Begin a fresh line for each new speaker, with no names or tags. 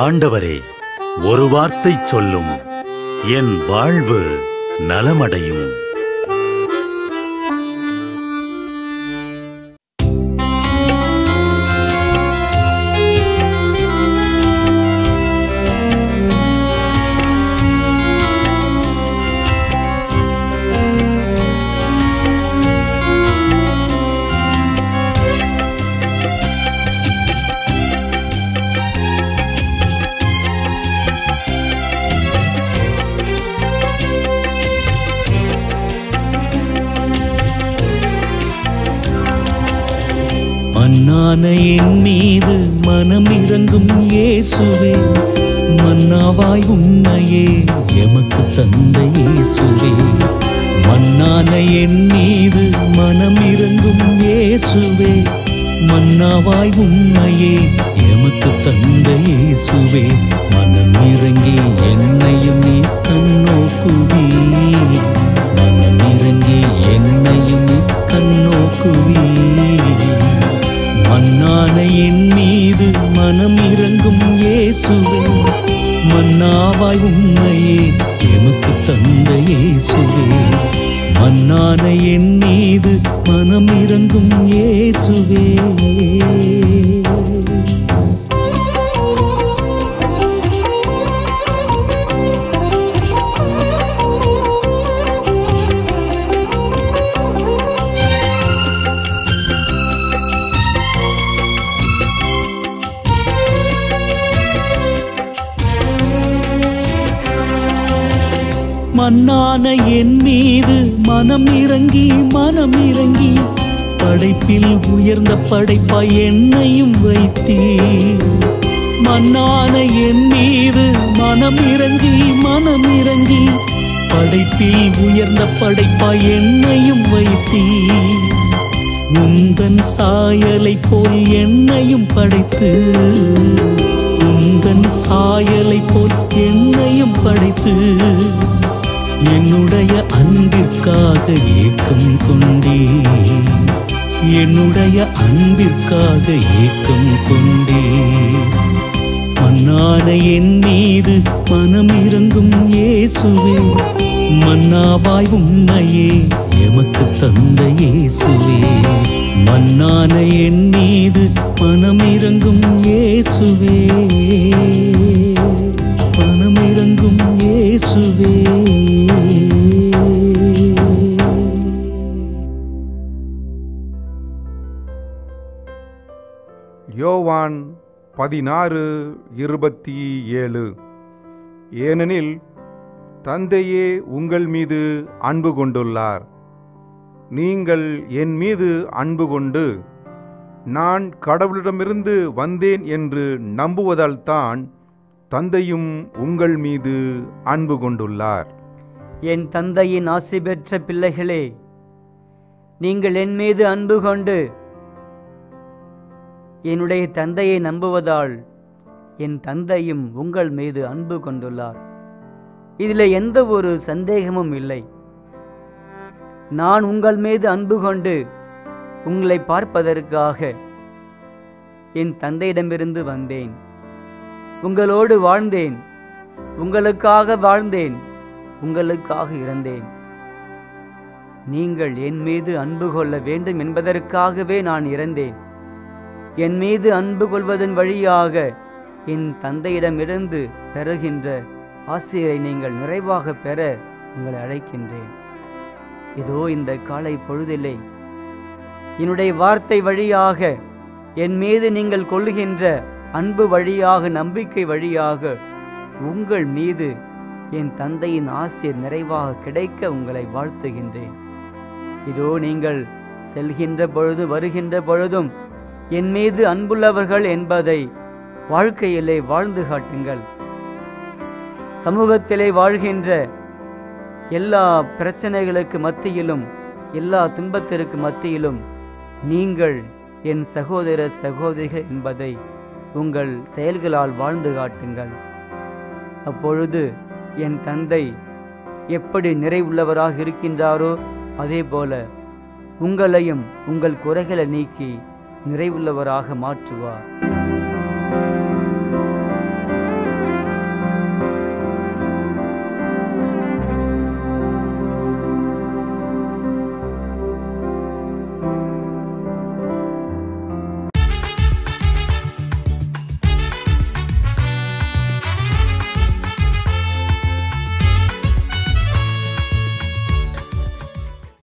ஆண்டவரே ஒரு வார்த்தை சொல்லும் என் வாழ்வு நலமடையும்
மன்னான என் மீது மனம் இறங்கும் இயேசுவே மன்னாவாய் உன்னையே எமக்கு தந்த இயேசுவே மன்னான என் மீது மனம் இறங்கும் இயேசுவே மன்னாவாய் உன்னையே எமக்கு தந்த இயேசுவே மனம் இறங்கி என்னையும் நீ கண்ணோக்குவி மனம் இறங்கி என்னையும் நீ கண்ணோக்குவி மன்னான என் மீது மனம் இறங்கும் இயேசுவே மன்னாவாய் உண்மையே எமக்கு தந்த இயேசுவே மன்னான என் மீது மனம் இறங்கும் இயேசுவே மன்னான என் மீது மனம் இறங்கி மனம் இறங்கி படைப்பில் உயர்ந்த படைப்பாய் என்னையும் வைத்தீ மன்னான என் மீது மனம் இறங்கி மனம் இறங்கி படைப்பில் உயர்ந்த படைப்பாய் என்னையும் வைத்தீ உந்தன் சாயலை போல் என்னையும் படைத்து உந்தன் சாயலை போல் என்னையும் படைத்து என்னுடைய அன்பிற்காக ஏக்கம் கொண்டே என்னுடைய அன்பிற்காக ஏக்கம் கொண்டே மன்னான என் மீது மனம் இறங்கும் இயேசுவே மன்னாவாய் உன்னையே எமக்கு தந்த இயேசுவே மன்னான என் மீது மனம் இறங்கும் இயேசுவே மனம் இறங்கும் இயேசுவே
யோவான் பதினாறு இருபத்தி ஏழு ஏனெனில் தந்தையே உங்கள் மீது அன்பு கொண்டுள்ளார் நீங்கள் என் மீது அன்பு கொண்டு நான் கடவுளிடமிருந்து வந்தேன் என்று நம்புவதால்தான் தந்தையும் உங்கள் மீது அன்பு கொண்டுள்ளார்
என் தந்தையின் ஆசி பெற்ற பிள்ளைகளே நீங்கள் என் மீது அன்பு கொண்டு என்னுடைய தந்தையை நம்புவதால் என் தந்தையும் உங்கள் மீது அன்பு கொண்டுள்ளார் இதில் எந்த ஒரு சந்தேகமும் இல்லை நான் உங்கள் மீது அன்பு கொண்டு உங்களை பார்ப்பதற்காக என் தந்தையிடமிருந்து வந்தேன் உங்களோடு வாழ்ந்தேன் உங்களுக்காக வாழ்ந்தேன் உங்களுக்காக இறந்தேன் நீங்கள் என் மீது அன்பு கொள்ள வேண்டும் என்பதற்காகவே நான் இறந்தேன் என் மீது அன்பு கொள்வதன் வழியாக என் தந்தையிடமிருந்து பெறுகின்ற ஆசிரியரை நீங்கள் நிறைவாக பெற உங்களை அழைக்கின்றேன் இதோ இந்த காலை பொழுதிலே என்னுடைய வார்த்தை வழியாக என் மீது நீங்கள் கொள்ளுகின்ற அன்பு வழியாக நம்பிக்கை வழியாக உங்கள் மீது என் தந்தையின் ஆசிரியர் நிறைவாக கிடைக்க உங்களை வாழ்த்துகின்றேன் இதோ நீங்கள் செல்கின்ற பொழுது வருகின்ற பொழுதும் என் மீது அன்புள்ளவர்கள் என்பதை வாழ்க்கையிலே வாழ்ந்து காட்டுங்கள் சமூகத்திலே வாழ்கின்ற எல்லா பிரச்சனைகளுக்கு மத்தியிலும் எல்லா துன்பத்திற்கு மத்தியிலும் நீங்கள் என் சகோதர சகோதரிகள் என்பதை உங்கள் செயல்களால் வாழ்ந்து காட்டுங்கள் அப்பொழுது என் தந்தை எப்படி நிறைவுள்ளவராக இருக்கின்றாரோ அதே போல உங்களையும் உங்கள் குறைகளை நீக்கி நிறைவுள்ளவராக மாற்றுவார்